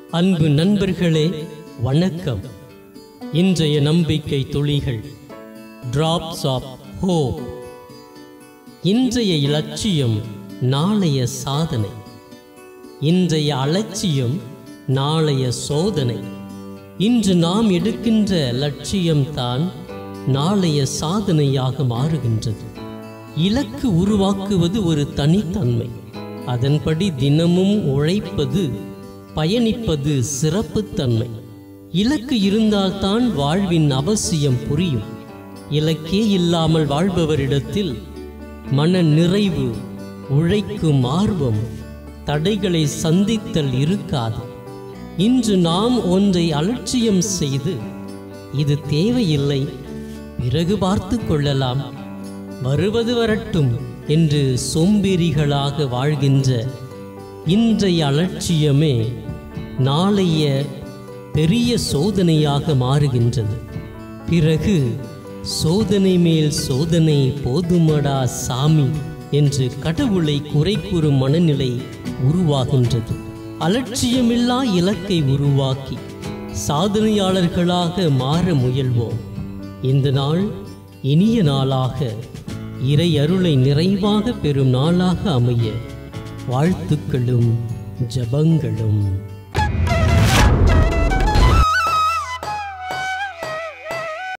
அன்பு நண்பர்களே வணக்கம் இன்றைய நம்பிக்கை துளிகள் டிராப்ஸ் ஆஃப் ஹோப் இன்றைய இலட்சியம் நாளைய சாதனை இன்றைய அலட்சியம் நாளைய சோதனை இன்று நாம் எடுக்கின்ற லட்சியம்தான் நாளைய சாதனையாக மாறுகின்றது இலக்கு உருவாக்குவது ஒரு தனித்தன்மை அதன்படி தினமும் உழைப்பது பயணிப்பது சிறப்புத்தன்மை இலக்கு இருந்தால்தான் வாழ்வின் அவசியம் புரியும் இலக்கே இல்லாமல் வாழ்பவரிடத்தில் மன நிறைவு உழைக்கும் ஆர்வம் தடைகளை சந்தித்தல் இருக்காது இன்று நாம் ஒன்றை அலட்சியம் செய்து இது தேவையில்லை பிறகு பார்த்து கொள்ளலாம் வருவது வரட்டும் என்று சோம்பேறிகளாக வாழ்கின்ற இன்றைய அலட்சியமே நாளைய பெரிய சோதனையாக மாறுகின்றது பிறகு சோதனை மேல் சோதனை போதுமடா சாமி என்று கடவுளை குறை கூறும் மனநிலை உருவாகின்றது அலட்சியமில்லா இலக்கை உருவாக்கி சாதனையாளர்களாக மாற முயல்வோம் இந்த நாள் இனிய நாளாக இறை அருளை நிறைவாக பெறும் நாளாக அமைய வாழ்த்துக்களும் ஜபங்களும்